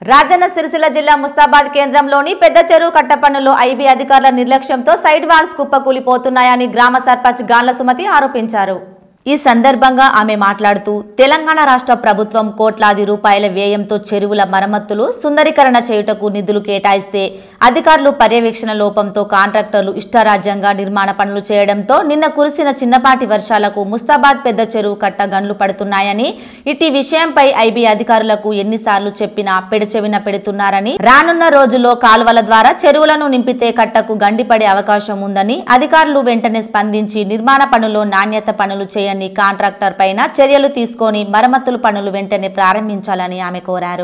రాజన్న సిరిసిల్ల జిల్లా ముస్తాబాద్ కేంద్రంలోని పెద్ద చెరువు కట్ట పనుల్లో ఐబీ అధికారుల నిర్లక్ష్యంతో సైడ్ వాల్స్ కుప్పకూలిపోతున్నాయని గ్రామ సర్పంచ్ గాన్ల సుమతి ఆరోపించారు ఈ సందర్భంగా ఆమె మాట్లాడుతూ తెలంగాణ రాష్ట్ర ప్రభుత్వం కోట్లాది రూపాయల వ్యయంతో చెరువుల మరమ్మతులు సుందరీకరణ చేయుటకు నిధులు కేటాయిస్తే అధికారులు పర్యవేక్షణ లోపంతో కాంట్రాక్టర్లు ఇష్టారాజ్యంగా నిర్మాణ పనులు చేయడంతో నిన్న కురిసిన చిన్నపాటి వర్షాలకు ముస్తాబాద్ పెద్ద చెరువు కట్ట గన్లు పడుతున్నాయని ఇటీ విషయంపై ఐబీ అధికారులకు ఎన్నిసార్లు చెప్పినా పెడచెవిన పెడుతున్నారని రానున్న రోజుల్లో కాలువల ద్వారా చెరువులను నింపితే కట్టకు గండిపడే అవకాశం ఉందని అధికారులు వెంటనే స్పందించి నిర్మాణ పనుల్లో నాణ్యత పనులు చేయని కాంట్రాక్టర్ పైన చర్యలు తీసుకొని మరమ్మతుల పనులు వెంటనే ప్రారంభించాలని ఆమె కోరారు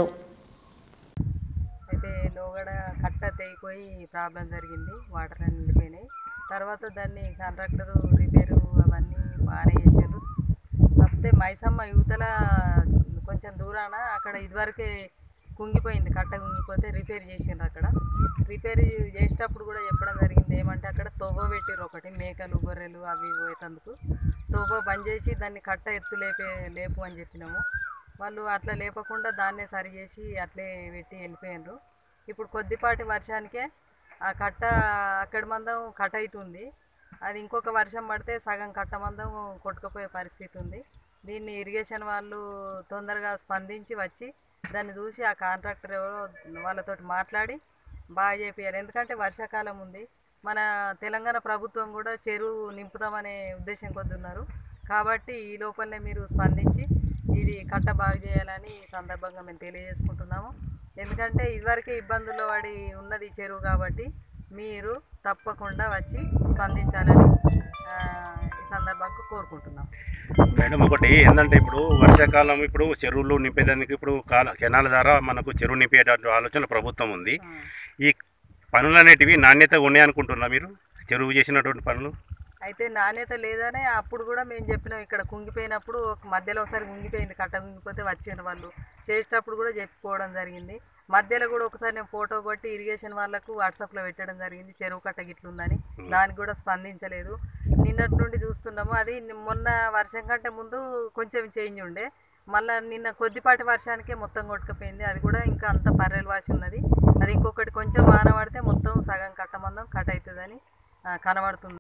అయితే లోగడ కట్ట తెగిపోయి ప్రాబ్లం జరిగింది వాటర్ అన్ని నిండిపోయినాయి తర్వాత దాన్ని కాంట్రాక్టర్ రిపేరు అవన్నీ బాగానే చేశారు కాకపోతే మైసమ్మ యువతల కొంచెం దూరాన అక్కడ ఇదివరకే కుంగిపోయింది కట్ట కుంగిపోతే రిపేర్ చేసిండ్రు అక్కడ రిపేర్ చేసేటప్పుడు కూడా చెప్పడం జరిగింది ఏమంటే అక్కడ తొవ్వ పెట్టిర్రు ఒకటి మేకలు గొర్రెలు అవి పోయేటందుకు తొవ్వ బంద్ చేసి దాన్ని కట్ట ఎత్తు లేపే లేపు అని చెప్పినాము వాళ్ళు అట్లా లేపకుండా దాన్నే సరి చేసి అట్లే పెట్టి వెళ్ళిపోయినారు ఇప్పుడు కొద్దిపాటి వర్షానికే ఆ కట్ట అక్కడి మందం కట్ అవుతుంది అది ఇంకొక వర్షం పడితే సగం కట్ట మందం కొట్టుకుపోయే పరిస్థితి ఉంది దీన్ని ఇరిగేషన్ వాళ్ళు తొందరగా స్పందించి వచ్చి దాన్ని చూసి ఆ కాంట్రాక్టర్ ఎవరో వాళ్ళతోటి మాట్లాడి బాగా చేపియాలి ఎందుకంటే వర్షాకాలం ఉంది మన తెలంగాణ ప్రభుత్వం కూడా చెరువు నింపుదామనే ఉద్దేశం కొద్ది ఉన్నారు కాబట్టి ఈ లోపలనే మీరు స్పందించి ఇది కట్ట బాగు చేయాలని ఈ సందర్భంగా మేము తెలియజేసుకుంటున్నాము ఎందుకంటే ఇదివరకే ఇబ్బందుల్లో పడి ఉన్నది ఈ చెరువు కాబట్టి మీరు తప్పకుండా వచ్చి స్పందించాలని ఆ, ఈ సందర్భంగా కోరుకుంటున్నాం మేడం ఒకటి ఏంటంటే ఇప్పుడు వర్షాకాలం ఇప్పుడు చెరువులు నింపేదానికి ఇప్పుడు కాల కెనాల ద్వారా మనకు చెరువు నింపేటటువంటి ఆలోచన ప్రభుత్వం ఉంది ఈ పనులు అనేటివి నాణ్యతగా ఉన్నాయనుకుంటున్నా మీరు చెరువు చేసినటువంటి పనులు అయితే నాణ్యత లేదనే అప్పుడు కూడా మేము చెప్పినాం ఇక్కడ కుంగిపోయినప్పుడు ఒక మధ్యలో ఒకసారి కుంగిపోయింది కట్ట కుంగిపోతే వచ్చిన వాళ్ళు చేసేటప్పుడు కూడా చెప్పుకోవడం జరిగింది మధ్యలో కూడా ఒకసారి నేను ఫోటో కొట్టి ఇరిగేషన్ వాళ్ళకు వాట్సాప్లో పెట్టడం జరిగింది చెరువు కట్ట గిట్లుందని దానికి కూడా స్పందించలేదు నిన్నటి నుండి చూస్తున్నాము అది ని- మొన్న వర్షం కంటే ముందు కొంచెం చేంజ్ ఉండే మళ్ళీ నిన్న కొద్దిపాటి వర్షానికే మొత్తం కొట్టుకుపోయింది అది కూడా ఇంకా అంత పర్రెలు వాసి ఉన్నది అది ఇంకొకటి కొంచెం వాన పడితే మొత్తం సగం కట్టమందం కట్ అవుతుందని ఆ, కనబడుతుంది